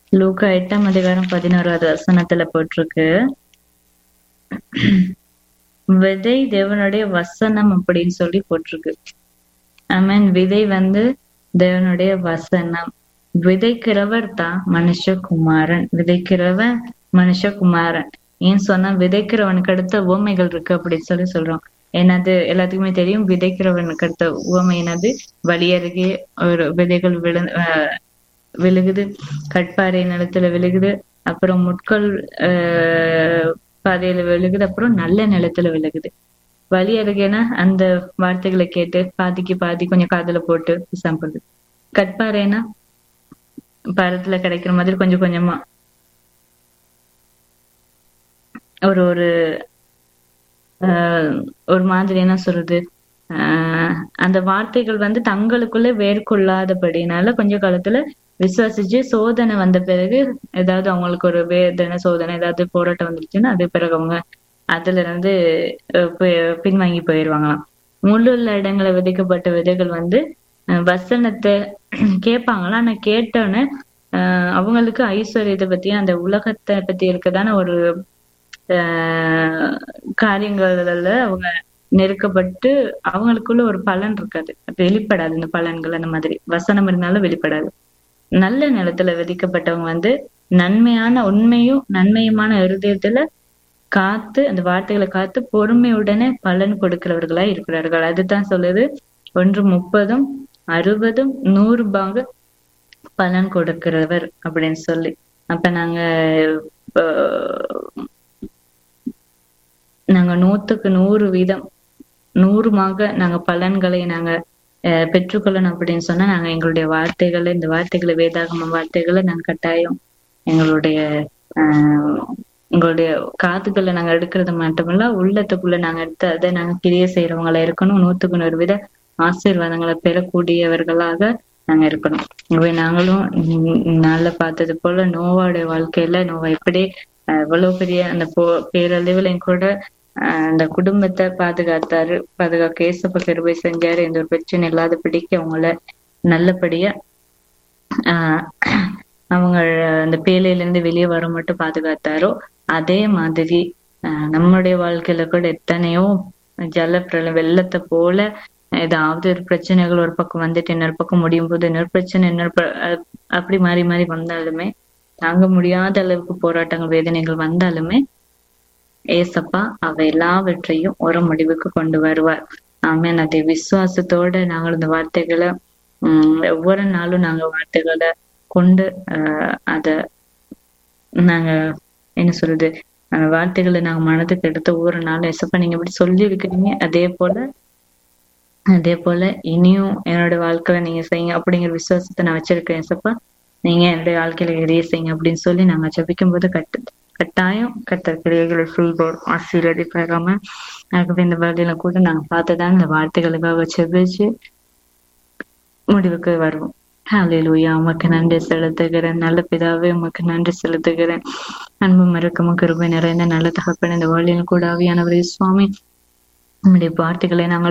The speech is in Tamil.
லூக்கா எட்டாம் அதிகாரம் பதினோராவது வசனத்துல போட்டிருக்கு விதை தேவனுடைய வசனம் அப்படின்னு சொல்லி போட்டிருக்கு ஐ மீன் விதை வந்து தேவனுடைய வசனம் விதைக்கிறவர் தான் மனுஷகுமாரன் விதைக்கிறவன் மனுஷகுமாரன் ஏன் சொன்னா விதைக்கிறவனுக்கு அடுத்த உவமைகள் இருக்கு அப்படின்னு சொல்லி சொல்றோம் என்னது எல்லாத்துக்குமே தெரியும் விதைக்கிறவனுக்கு அடுத்த உவமை என்னது வழியருகே ஒரு விதைகள் விழு ஆஹ் விழுகுது கட்பாறை நிலத்துல விழுகுது அப்புறம் முட்கள் ஆஹ் பாதையில விழுகுது அப்புறம் நல்ல நிலத்துல விழுகுது வழி அருகேனா அந்த வார்த்தைகளை கேட்டு பாதிக்கு பாதி கொஞ்சம் காதுல போட்டு சாப்பிடுது கட்பாறைனா பழத்துல கிடைக்கிற மாதிரி கொஞ்சம் கொஞ்சமா ஒரு ஒரு ஆஹ் ஒரு மாதிரி என்ன சொல்றது ஆஹ் அந்த வார்த்தைகள் வந்து தங்களுக்குள்ள வேர்கொள்ளாதபடினால கொஞ்ச காலத்துல விசுவாசிச்சு சோதனை வந்த பிறகு ஏதாவது அவங்களுக்கு ஒரு வேதனை சோதனை ஏதாவது போராட்டம் வந்துருச்சுன்னா அது பிறகு அவங்க அதுல இருந்து அஹ் பி- பின்வாங்கி போயிடுவாங்களாம் முள்ளுள்ள இடங்களை விதைக்கப்பட்ட விதைகள் வந்து அஹ் வசனத்தை கேட்பாங்களாம் ஆனா கேட்டோன்னே ஆஹ் அவங்களுக்கு ஐஸ்வர்யத்தை பத்தி அந்த உலகத்தை பத்தி இருக்கதான ஒரு ஆஹ் காரியங்கள்ல அவங்க நெருக்கப்பட்டு அவங்களுக்குள்ள ஒரு பலன் இருக்காது வெளிப்படாது இந்த பலன்கள் அந்த மாதிரி வசனம் இருந்தாலும் வெளிப்படாது நல்ல நிலத்துல விதிக்கப்பட்டவங்க வந்து நன்மையான உண்மையும் நன்மையுமான இருதயத்துல காத்து அந்த வார்த்தைகளை காத்து பொறுமையுடனே பலன் கொடுக்கிறவர்களா இருக்கிறார்கள் அதுதான் சொல்லுது ஒன்று முப்பதும் அறுபதும் நூறு பாங்க பலன் கொடுக்கிறவர் அப்படின்னு சொல்லி அப்ப நாங்க ஆஹ் நாங்க நூத்துக்கு நூறு வீதம் நூறுமாக நாங்க பலன்களை நாங்க அஹ் பெற்றுக்கொள்ளணும் அப்படின்னு சொன்னா நாங்க எங்களுடைய வார்த்தைகளை இந்த வார்த்தைகளை வேதாகம வார்த்தைகளை நாங்க கட்டாயம் எங்களுடைய ஆஹ் எங்களுடைய காதுகளை நாங்க எடுக்கிறது மட்டுமில்ல உள்ளத்துக்குள்ள நாங்க எடுத்து அதை நாங்க கிரிய செய்யறவங்களா இருக்கணும் நூத்துக்கு நூறு வித ஆசீர்வாதங்களை பெறக்கூடியவர்களாக நாங்க இருக்கணும் எனவே நாங்களும் உம் நாள்ல பார்த்தது போல நோவாவுடைய வாழ்க்கையில நோவா எப்படி அஹ் எவ்வளவு பெரிய அந்த போ பேரழிவுலையும் கூட ஆஹ் அந்த குடும்பத்தை பாதுகாத்தாரு பாதுகாக்க ஏசப்ப கிருபை செஞ்சாரு எந்த ஒரு பிரச்சனை இல்லாதபடிக்கு அவங்கள நல்லபடியா ஆஹ் அவங்க அந்த பேலையில இருந்து வெளியே வர மட்டும் பாதுகாத்தாரோ அதே மாதிரி ஆஹ் நம்மளுடைய வாழ்க்கையில கூட எத்தனையோ ஜல பிரளயம் வெள்ளத்தை போல ஏதாவது ஒரு பிரச்சனைகள் ஒரு பக்கம் வந்துட்டு இன்னொரு பக்கம் முடியும் போது இன்னொரு பிரச்சனை இன்னொரு ப- அஹ் அப்படி மாறி மாறி வந்தாலுமே தாங்க முடியாத அளவுக்கு போராட்டங்கள் வேதனைகள் வந்தாலுமே ஏசப்பா அவ எல்லாவற்றையும் ஒரு முடிவுக்கு கொண்டு வருவார் ஆமென் அதை விசுவாசத்தோட நாங்கள் இந்த வார்த்தைகளை உம் ஒவ்வொரு நாளும் நாங்க வார்த்தைகளை கொண்டு ஆஹ் அத நாங்க என்ன சொல்றது அந்த வார்த்தைகளை நாங்க மனதுக்கு எடுத்து ஒவ்வொரு நாளும் எசப்பா நீங்க இப்படி சொல்லி இருக்கிறீங்க அதே போல அதே போல இனியும் என்னோட வாழ்க்கையில நீங்க செய்யுங்க அப்படிங்கிற விசுவாசத்தை நான் வச்சிருக்கேன் ஏசப்பா நீங்க என்னுடைய வாழ்க்கையில எரிய செய்யுங்க அப்படின்னு சொல்லி நாங்க ஜபிக்கும் போது கட்டு கட்டாயம் கத்தர் கிரியைகளை செய்வோர் ஆசீர்வதிப்பாராம ஆகவே இந்த வேலையில கூட நாங்க பார்த்துதான் இந்த வார்த்தைகளுக்காக செபிச்சு முடிவுக்கு வருவோம் ஹalleluya உமக்கு நன்றி செலுத்துகிறேன் நல்ல பிதாவே உமக்கு நன்றி செலுத்துகிறேன் அன்பு மறக்கமும் கிருபை நிறைந்த நல்ல தகப்பன் இந்த வேலையில் கூட ஆவியானவரே சுவாமி உம்முடைய வார்த்தைகளை நாங்கள்